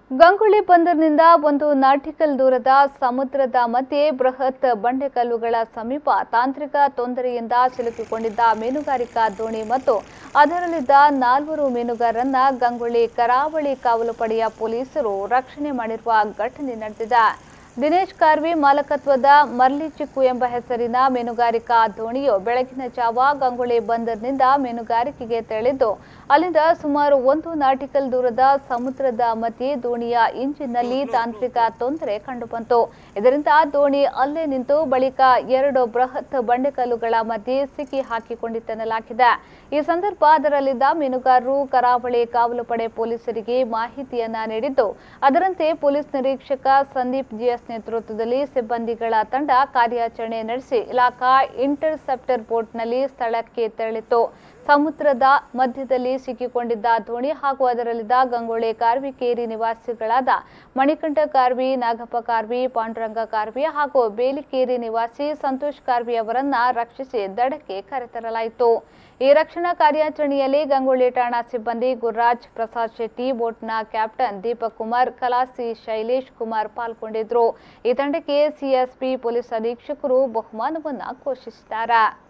ಗಂಗೊಳ್ಳಿ ಬಂದರಿನಿಂದ ಒಂದು ನಾಟಿಕಲ್ ದೂರದ ಸಮುದ್ರದ ಮಧ್ಯೆ ಬೃಹತ್ ಬಂಡೆಕಲ್ಲುಗಳ ಸಮೀಪ ತಾಂತ್ರಿಕ ತೊಂದರೆಯಿಂದ ಸಿಲುಕಿಕೊಂಡಿದ್ದ ಮೀನುಗಾರಿಕಾ ದೋಣಿ ಮತ್ತು ಅದರಲ್ಲಿದ್ದ ನಾಲ್ವರು ಮೀನುಗಾರರನ್ನ ಗಂಗೊಳ್ಳಿ ಕರಾವಳಿ ಕಾವಲು ಪಡೆಯ ಪೊಲೀಸರು ರಕ್ಷಣೆ ಮಾಡಿರುವ ಘಟನೆ ನಡೆದಿದೆ ದಿನೇಶ್ ಕಾರ್ವಿ ಮಾಲಕತ್ವದ ಮರ್ಲಿ ಚಿಕ್ಕು ಎಂಬ ಹೆಸರಿನ ಮೀನುಗಾರಿಕಾ ದೋಣಿಯು ಬೆಳಗಿನ ಜಾವ ಗಂಗೊಳ್ಳಿ ಬಂದರಿನಿಂದ ಮೀನುಗಾರಿಕೆಗೆ ತೆರಳಿದ್ದು ಅಲ್ಲಿಂದ ಸುಮಾರು ಒಂದು ನಾಟಿಕಲ್ ದೂರದ ಸಮುದ್ರದ ಮಧ್ಯೆ ದೋಣಿಯ ಇಂಜಿನ್ನಲ್ಲಿ ತಾಂತ್ರಿಕ ತೊಂದರೆ ಕಂಡುಬಂತು ಇದರಿಂದ ದೋಣಿ ಅಲ್ಲೇ ನಿಂತು ಬಳಿಕ ಎರಡು ಬೃಹತ್ ಬಂಡೆಕಲ್ಲುಗಳ ಮಧ್ಯೆ ಸಿಕ್ಕಿ ಹಾಕಿಕೊಂಡಿತೆನ್ನಲಾಗಿದೆ ಈ ಸಂದರ್ಭ ಅದರಲ್ಲಿದ್ದ ಮೀನುಗಾರರು ಕರಾವಳಿ ಕಾವಲು ಪಡೆ ಪೊಲೀಸರಿಗೆ ಮಾಹಿತಿಯನ್ನ ನೀಡಿದ್ದು ಅದರಂತೆ ಪೊಲೀಸ್ ನಿರೀಕ್ಷಕ ಸಂದೀಪ್ ಜಿಎಸ್ ನೇತೃತ್ವದಲ್ಲಿ ಸಿಬ್ಬಂದಿಗಳ ತಂಡ ಕಾರ್ಯಾಚರಣೆ ನಡೆಸಿ ಇಲಾಖಾ ಇಂಟರ್ಸೆಪ್ಟರ್ ಬೋಟ್ನಲ್ಲಿ ಸ್ಥಳಕ್ಕೆ ತೆರಳಿತು ಸಮುದ್ರದ ಮಧ್ಯದಲ್ಲಿ ಸಿಕ್ಕಿಕೊಂಡಿದ್ದ ದೋಣಿ ಹಾಗೂ ಅದರಲ್ಲಿದ್ದ ಗಂಗೊಳ್ಳಿ ಕಾರ್ವಿಕೇರಿ ನಿವಾಸಿಗಳಾದ ಮಣಿಕಂಠ ಕಾರ್ವಿ ನಾಗಪ್ಪ ಕಾರ್ವಿ ಪಾಂಡುರಂಗ ಕಾರ್ವಿ ಹಾಗೂ ಬೇಲಿಕೇರಿ ನಿವಾಸಿ ಸಂತೋಷ್ ಕಾರ್ವಿ ಅವರನ್ನ ರಕ್ಷಿಸಿ ದಡಕ್ಕೆ ಕರೆತರಲಾಯಿತು ಈ ರಕ್ಷಣಾ ಕಾರ್ಯಾಚರಣೆಯಲ್ಲಿ ಗಂಗೊಳ್ಳಿ ಠಾಣಾ ಸಿಬ್ಬಂದಿ ಗುರುರಾಜ್ ಪ್ರಸಾದ್ ಶೆಟ್ಟಿ ಬೋಟ್ನ ಕ್ಯಾಪ್ಟನ್ ದೀಪಕ್ ಕುಮಾರ್ ಕಲಾಸಿ ಶೈಲೇಶ್ ಕುಮಾರ್ ಪಾಲ್ಗೊಂಡಿದ್ರು ಈ ತಂಡಕ್ಕೆ ಸಿಎಸ್ಪಿ ಪೊಲೀಸ್ ಅಧೀಕ್ಷಕರು ಬಹುಮಾನವನ್ನ ಘೋಷಿಸಿದ್ದಾರೆ